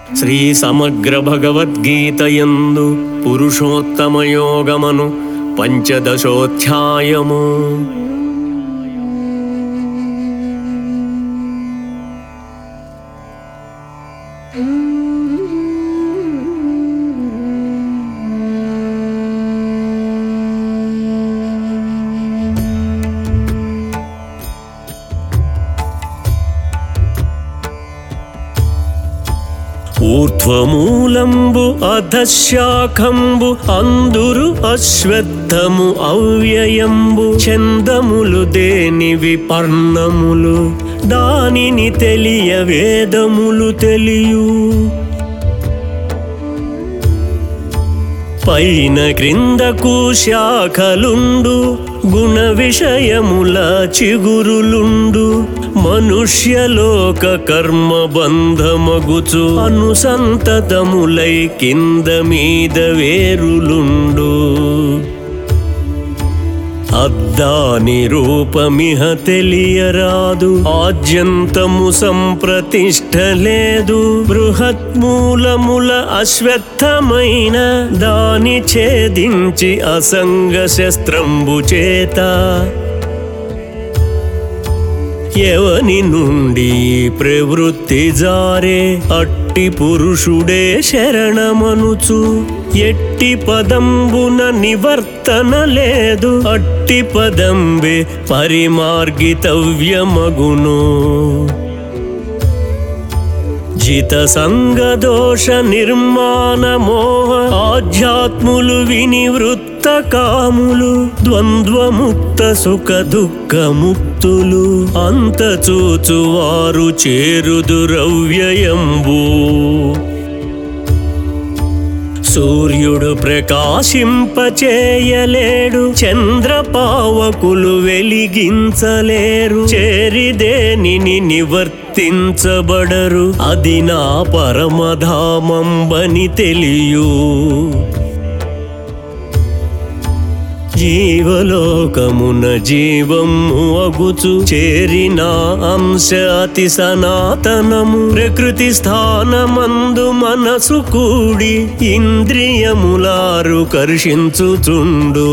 శ్రీ సమగ్ర భగవద్గీతయందు పురుషోత్తమయోగమను పంచదశోధ్యాయము ఊర్ధ్వమూలంబు అధశాఖంబు అందురు అశ్వత్థము అవ్యయంబు చందములు దేనివి పర్ణములు దానిని తెలియ వేదములు తెలియు పైన క్రిందకు శాఖలుండు గుణ విషయముల చిగురులుండు మనుష్యలోక కర్మ బంధమగుచు అనుసంతతములై కింద మీద వేరులుండు అద్దాని రూపమిహ తెలియరాదు ఆద్యంతము సంప్రతిష్ఠ లేదు బృహత్మూలముల అశ్వత్థమైన దాని ఛేదించి అసంగ శస్త్రంబు చేత ఎవని నుండి ప్రవృత్తి జారే అట్టి పురుషుడే శరణమనుచు ఎట్టి పదంబున నివర్తన లేదు అట్టి పదంబే పరిమార్గితవ్యమగును జిత సంగదోష నిర్మాణ మోహ ఆధ్యాత్ములు వినివృత్త కాములు ద్వంద్వముక్త సుఖ దుఃఖ ముక్తులు అంత చూచువారు చేరుదురవ్యయంబు సూర్యుడు ప్రకాశింపచేయలేడు చంద్రపావకులు వెలిగించలేరు చేరిదేనిని నివర్తించబడరు అది నా పరమధామంబని తెలియు జీవలోకమున జీవము అగుచు చేరిన అంశ అతి సనాతనము ప్రకృతి స్థానమందు మనసు కూడి ఇంద్రియములారు కర్షించుచుండు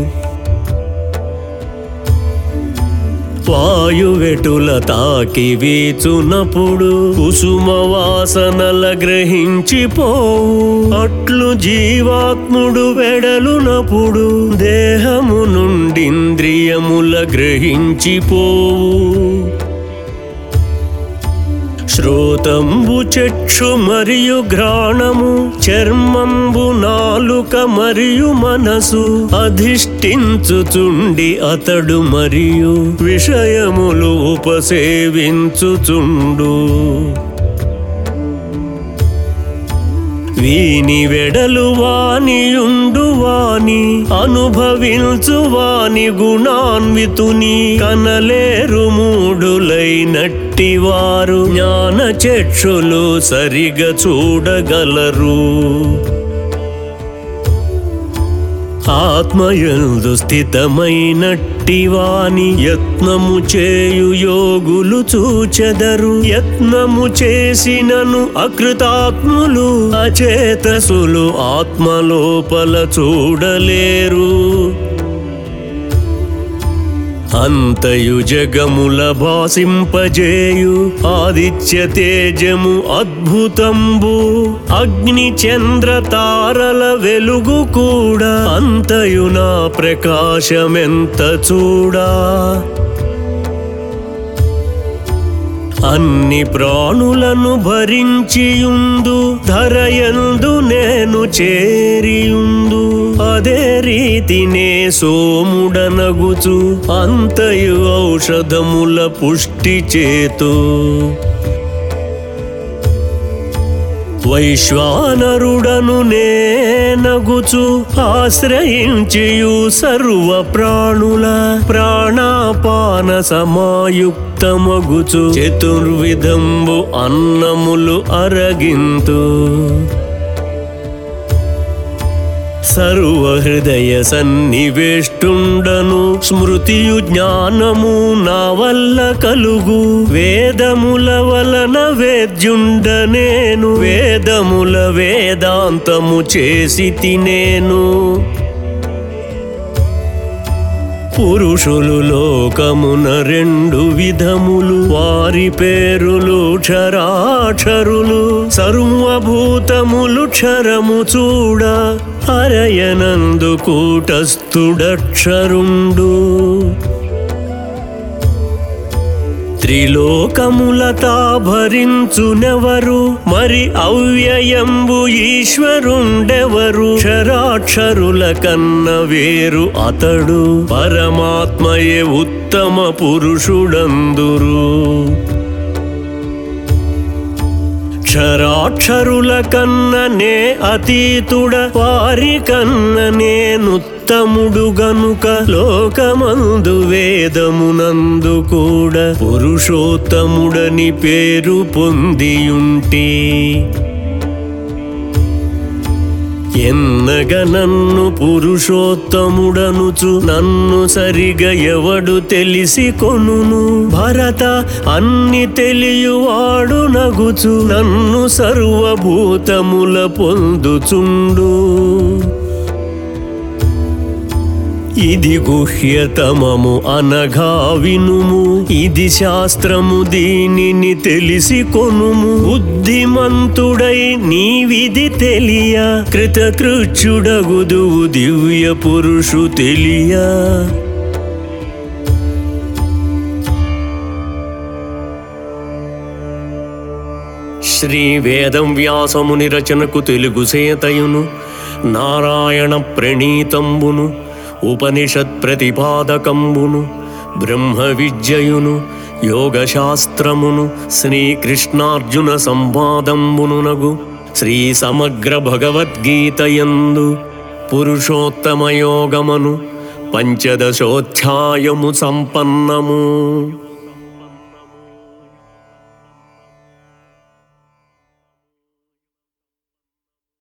వాయువెటుల తాకి వీచునప్పుడు కుసుమ వాసనల గ్రహించిపోవు అట్లు జీవాత్ముడు వెడలునప్పుడు దేహము నుండి ఇంద్రియముల గ్రహించిపోవు శ్రోతంబు చక్షు మరియు ఘ్రాణము చర్మంబు నాలుక మరియు మనసు అధిష్ఠించుచుండి అతడు మరియు విషయములు ఉపసేవించుచుండు వీని వెడలు వానియుండు వాని అనుభవించు వాని గుణాన్వితుని కనలేరు మూడులైనట్టి వారు జ్ఞాన చక్షులు సరిగా చూడగలరు ఆత్మయందు స్థితమైనట్టి వాని యత్నము చేయు యోగులు చూచెదరు యత్నము చేసినను అకృతాత్ములు అచేతసులు ఆత్మలోపల చూడలేరు అంతయు జగముల భాసింపజేయు ఆదిత్య తేజము అద్భుతంబు అగ్ని చంద్ర తారల వెలుగు కూడా అంతయు నా ప్రకాశమెంత చూడా అన్ని ప్రాణులను భరించియుందు ధరయందు నేను చేరియుందు అదే రీతినే సోముడనగుచు అంతయు ఔషధముల పుష్టి చేతు వైశ్వానరుడను నేనగుచు ఆశ్రయించియు సర్వ ప్రాణుల ప్రాణాపాన సమాయుక్తమగుచు చతుర్విధంబు అన్నములు అరగింతు సర్వహృదయ సన్నివేష్టుండను స్మృతియు జ్ఞానము నా వల్ల కలుగు వేదముల వలన వేద్యుండ నేను వేదముల వేదాంతము చేసి తినేను పురుషులు లోకమున రెండు విధములు వారి పేరులు క్షరాక్షరులు సర్వభూతములు క్షరము చూడ హరయనందు కూటస్థుడక్షరుండు త్రిలోకములతా భరించునెవరు మరి అవ్యయంబు ఈశ్వరుండెవరు క్షరాక్షరుల కన్న వేరు అతడు పరమాత్మయే ఉత్తమ పురుషుడందురు క్షరాక్షరుల కన్ననే అతీతుడ వారి కన్న నేనుత్తముడు గనుక లోకమందు వేదమునందు కూడా పురుషోత్తముడని పేరు పొందియుంటే ఎన్నగ నన్ను పురుషోత్తముడనుచు నన్ను సరిగ ఎవడు తెలిసి కొనును భరత అన్ని తెలియవాడు నగుచు నన్ను సర్వభూతముల పొందుచుండు ఇది గుహ్యతమము అనగా వినుము ఇది శాస్త్రము దీనిని తెలిసి కొనుము బుద్ధిమంతుడై నీవిది తెలియ కృతకృచ్యుడగుదు దివ్య పురుషు తెలియ శ్రీ వేదం వ్యాసముని రచనకు తెలుగు సేతయును నారాయణ ప్రణీతంబును ఉపనిషత్ ప్రతిపాదకంబును బ్రహ్మ విద్యయును యోగశాస్త్రమును శ్రీకృష్ణార్జున సంవాదంబునునగు శ్రీ సమగ్ర భగవద్గీతయందు పురుషోత్తమయోగమను పంచదశోధ్యాయము సంపన్నము